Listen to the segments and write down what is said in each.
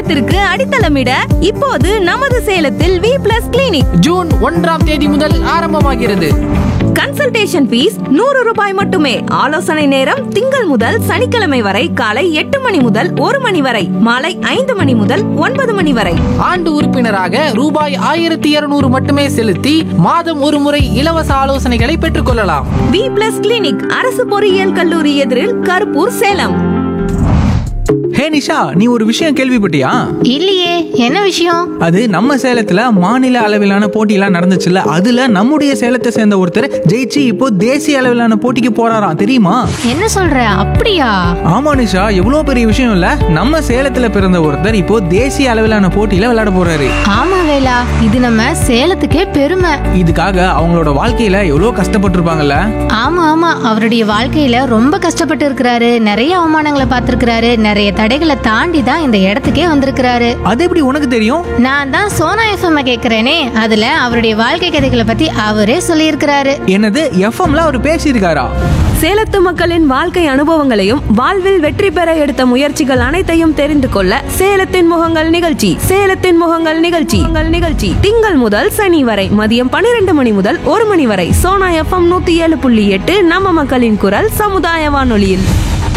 சேலத்திற்கு அடித்தளமிட இப்போது நமது சேலத்தில் வி பிளஸ் கிளினிக் ஜூன் ஒன்றாம் தேதி முதல் ஆரம்பமாகிறது கன்சல்டேஷன் ஃபீஸ் நூறு ரூபாய் மட்டுமே ஆலோசனை நேரம் திங்கள் முதல் சனிக்கிழமை வரை காலை எட்டு மணி முதல் ஒரு மணி வரை மாலை ஐந்து மணி முதல் ஒன்பது மணி வரை ஆண்டு உறுப்பினராக ரூபாய் ஆயிரத்தி இருநூறு மட்டுமே செலுத்தி மாதம் ஒரு முறை இலவச ஆலோசனைகளை பெற்றுக்கொள்ளலாம் வி பிளஸ் கிளினிக் அரசு பொறியியல் கல்லூரி எதிரில் கருப்பூர் சேலம் ஹே நிஷா நீ ஒரு விஷயம் கேள்விப்பட்டியா இல்லையே என்ன விஷயம் அது நம்ம சேலத்துல மாநில அளவிலான போட்டியெல்லாம் நடந்துச்சுல்ல அதுல நம்முடைய சேலத்தை சேர்ந்த ஒருத்தர் ஜெயிச்சு இப்போ தேசிய அளவிலான போட்டிக்கு போறாராம் தெரியுமா என்ன சொல்ற அப்படியா ஆமா நிஷா எவ்வளோ பெரிய விஷயம் இல்ல நம்ம சேலத்துல பிறந்த ஒருத்தர் இப்போ தேசிய அளவிலான போட்டியில விளையாட போறாரு ஆமா வேலா இது நம்ம சேலத்துக்கே பெருமை இதுக்காக அவங்களோட வாழ்க்கையில எவ்வளோ கஷ்டப்பட்டிருப்பாங்கல்ல ஆமா ஆமா அவருடைய வாழ்க்கையில ரொம்ப கஷ்டப்பட்டு இருக்கிறாரு நிறைய அவமானங்களை பார்த்திருக்கிறாரு நிறைய தடைகளை தாண்டி தான் இந்த இடத்துக்கே வந்திருக்கிறாரு அது எப்படி உனக்கு தெரியும் நான் தான் சோனா எஃப்எம் கேக்குறேனே அதுல அவருடைய வாழ்க்கை கதைகளை பத்தி அவரே சொல்லியிருக்கிறாரு என்னது எஃப்எம்ல அவர் பேசியிருக்காரா சேலத்து மக்களின் வாழ்க்கை அனுபவங்களையும் வாழ்வில் வெற்றி பெற எடுத்த முயற்சிகள் அனைத்தையும் தெரிந்து கொள்ள சேலத்தின் முகங்கள் நிகழ்ச்சி சேலத்தின் முகங்கள் நிகழ்ச்சி உங்கள் நிகழ்ச்சி திங்கள் முதல் சனி வரை மதியம் பன்னிரண்டு மணி முதல் ஒரு மணி வரை சோனா எஃப்எம் நூத்தி ஏழு புள்ளி எட்டு நம்ம மக்களின் குரல் சமுதாய வானொலியில்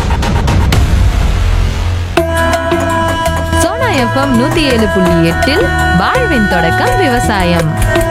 சோனா எஃப்எம் நூத்தி ஏழு புள்ளி எட்டில் வாழ்வின் தொடக்கம் விவசாயம்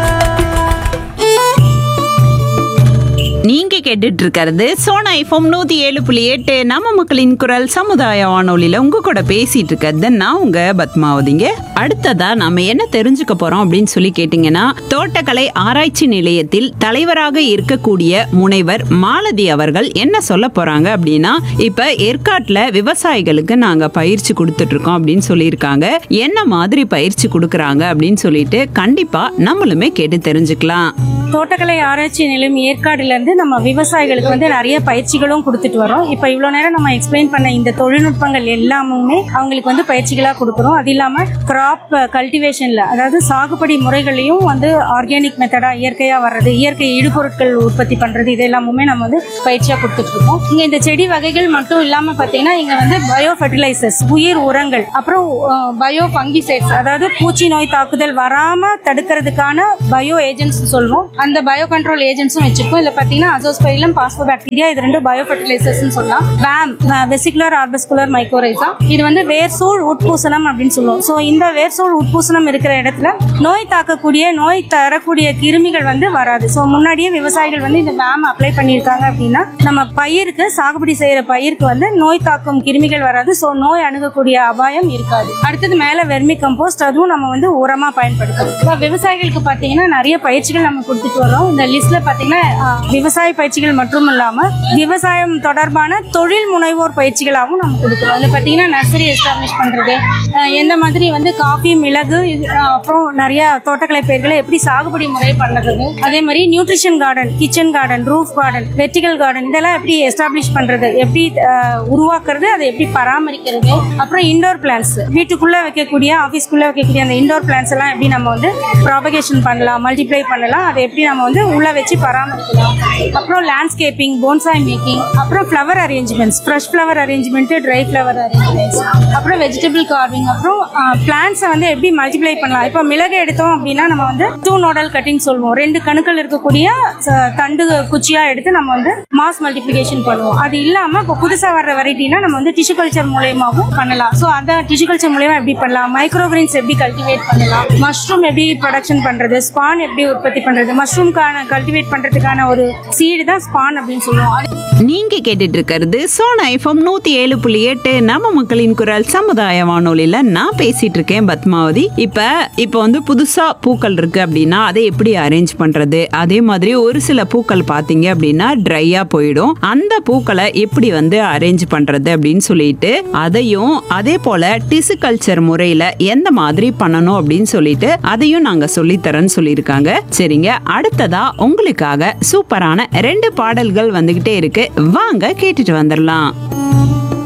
நீங்க கேட்டுட்டு இருக்கிறது சோனா எஃப்எம் நூத்தி ஏழு புள்ளி எட்டு நம்ம மக்களின் குரல் சமுதாய வானொலியில உங்க கூட பேசிட்டு இருக்கிறது நான் உங்க பத்மாவதிங்க அடுத்ததா நாம என்ன தெரிஞ்சுக்க போறோம் அப்படின்னு சொல்லி கேட்டீங்கன்னா தோட்டக்கலை ஆராய்ச்சி நிலையத்தில் தலைவராக இருக்கக்கூடிய முனைவர் மாலதி அவர்கள் என்ன சொல்ல போறாங்க அப்படின்னா இப்ப ஏற்காட்டுல விவசாயிகளுக்கு நாங்க பயிற்சி கொடுத்துட்டு இருக்கோம் அப்படின்னு சொல்லியிருக்காங்க என்ன மாதிரி பயிற்சி கொடுக்கறாங்க அப்படின்னு சொல்லிட்டு கண்டிப்பா நம்மளுமே கேட்டு தெரிஞ்சுக்கலாம் தோட்டக்கலை ஆராய்ச்சி நிலையம் ஏற்காடுல இருந்து நம்ம விவசாயிகளுக்கு வந்து நிறைய பயிற்சிகளும் கொடுத்துட்டு வரோம் இப்போ இவ்வளோ நேரம் நம்ம எக்ஸ்பிளைன் பண்ண இந்த தொழில்நுட்பங்கள் எல்லாமுமே அவங்களுக்கு வந்து பயிற்சிகளாக கொடுக்குறோம் அது இல்லாமல் கிராப் கல்டிவேஷனில் அதாவது சாகுபடி முறைகளையும் வந்து ஆர்கானிக் மெத்தடாக இயற்கையாக வர்றது இயற்கை இடுபொருட்கள் உற்பத்தி பண்ணுறது இது எல்லாமுமே நம்ம வந்து பயிற்சியாக கொடுத்துட்டு இருக்கோம் இங்கே இந்த செடி வகைகள் மட்டும் இல்லாமல் பார்த்தீங்கன்னா இங்கே வந்து பயோ ஃபர்டிலைசர்ஸ் உயிர் உரங்கள் அப்புறம் பயோ ஃபங்கிசைட்ஸ் அதாவது பூச்சி நோய் தாக்குதல் வராமல் தடுக்கிறதுக்கான பயோ ஏஜென்ட்ஸ் சொல்லுவோம் அந்த பயோ கண்ட்ரோல் ஏஜென்ட்ஸும் வச்சிருக்கோம் இதுல பாத்தீங்கன்னா அசோஸ்பைலம் பாஸ்போபாக்டீரியா இது ரெண்டு பயோ ஃபர்டிலைசர்ஸ் சொல்லலாம் வேம் வெசிகுலர் ஆர்பஸ்குலர் மைக்ரோரைசா இது வந்து வேர்சூழ் உட்பூசணம் அப்படின்னு சொல்லுவோம் ஸோ இந்த வேர்சூழ் உட்பூசணம் இருக்கிற இடத்துல நோய் தாக்கக்கூடிய நோய் தரக்கூடிய கிருமிகள் வந்து வராது ஸோ முன்னாடியே விவசாயிகள் வந்து இந்த வேம் அப்ளை பண்ணியிருக்காங்க அப்படின்னா நம்ம பயிருக்கு சாகுபடி செய்யற பயிருக்கு வந்து நோய் தாக்கும் கிருமிகள் வராது ஸோ நோய் அணுகக்கூடிய அபாயம் இருக்காது அடுத்தது மேல வெர்மி கம்போஸ்ட் அதுவும் நம்ம வந்து உரமா பயன்படுத்தலாம் இப்ப விவசாயிகளுக்கு பாத்தீங்கன்னா நிறைய பயிற்சிகள் நம்ம கொடுத்துட்டு வரோம் இந்த லிஸ்ட்ல பாத்தீங்கன்னா அஹ், விவசாய பயிற்சிகள் மட்டும் இல்லாம விவசாயம் தொடர்பான தொழில் முனைவோர் பயிற்சிகளாகவும் நம்ம கொடுக்குறோம் இதுல பாத்தீங்கன்னா நர்சரி எஸ்டாப்ளிஷ் பண்றது அஹ், எந்த மாதிரி வந்து காஃபி மிளகு இது, அஹ், அப்புறம் நிறைய தோட்டக்கலை பயிர்களை எப்படி சாகுபடி முறை பண்ணுறது அதே மாதிரி nutrition garden kitchen garden roof garden vertical garden இதெல்லாம் எப்படி எஸ்டாப்ளிஷ் பண்றது எப்படி அஹ், உருவாக்குறது அதை எப்படி பராமரிக்கிறது அப்புறம் இண்டோர் பிளான்ஸ் வீட்டுக்குள்ள வைக்கக்கூடிய ஆஃபீஸ்க்குள்ள வைக்கக்கூடிய அந்த இண்டோர் பிளான்ஸ் எல்லாம் எப்படி நம்ம வந்து ப்ராபகேஷன் பண்ணலாம் மல்டிப்ளை பண்ணலாம் அதை எப்படி நம்ம வந்து உள்ள வச்சு பராமரிக்கலாம் அப்புறம் லேண்ட்ஸ்கேப்பிங் போன்சாய் மேக்கிங் அப்புறம் flower arrangements fresh flower arrangement dry flower arrangements அப்புறம் வெஜிடபிள் கார்விங் அப்புறம் பிளான்ஸை வந்து எப்படி மல்டிப்ளை பண்ணலாம் இப்போ மிளகு எடுத்தோம் அப்படின்னா நம்ம வந்து டூ நோடல் கட்டிங் சொல்லுவோம் ரெண்டு கணுக்கள் இருக்கக்கூடிய ச- தண்டு குச்சியா எடுத்து நம்ம வந்து மாஸ் மல்டிப்ளிகேஷன் பண்ணுவோம் அது இல்லாம இப்போ புதுசா வர்ற வெரைட்டினா நம்ம வந்து டிஷ்யூ கல்ச்சர் மூலயமாவும் பண்ணலாம் ஸோ அந்த டிஷ்யூ கல்ச்சர் மூலயமா எப்படி பண்ணலாம் மைக்ரோகிரீன்ஸ் எப்படி கல்டிவேட் பண்ணலாம் மஷ்ரூம் எப்படி ப்ரொடக்ஷன் பண்றது ஸ்பான் எப்படி உற்பத்தி பண்றது மஷ்ரூம்கான கல்டிவேட் பண்றதுக்கான ஒரு சீடு தான் ஸ்பான் அப்படின்னு சொல்லுவோம் அது நீங்க கேட்டுட்டு இருக்கிறது சோனா எஃப்எம் நூத்தி ஏழு புள்ளி எட்டு நம்ம மக்களின் குரல் சமுதாய வானொலியில நான் பேசிட்டு இருக்கேன் பத்மாவதி இப்ப இப்ப வந்து புதுசா பூக்கள் இருக்கு அப்படின்னா அதை எப்படி அரேஞ்ச் பண்றது அதே மாதிரி ஒரு சில பூக்கள் பாத்தீங்க அப்படின்னா ட்ரையா போயிடும் அந்த பூக்களை எப்படி வந்து அரேஞ்ச் பண்றது அப்படின்னு சொல்லிட்டு அதையும் அதே போல டிசு கல்ச்சர் முறையில எந்த மாதிரி பண்ணணும் அப்படின்னு சொல்லிட்டு அதையும் நாங்க சொல்லித்தரேன்னு சொல்லியிருக்காங்க சரிங்க அடுத்ததா உங்களுக்காக சூப்பரான ரெண்டு பாடல்கள் வந்துகிட்டே இருக்கு வாங்க கேட்டுட்டு வந்துடலாம்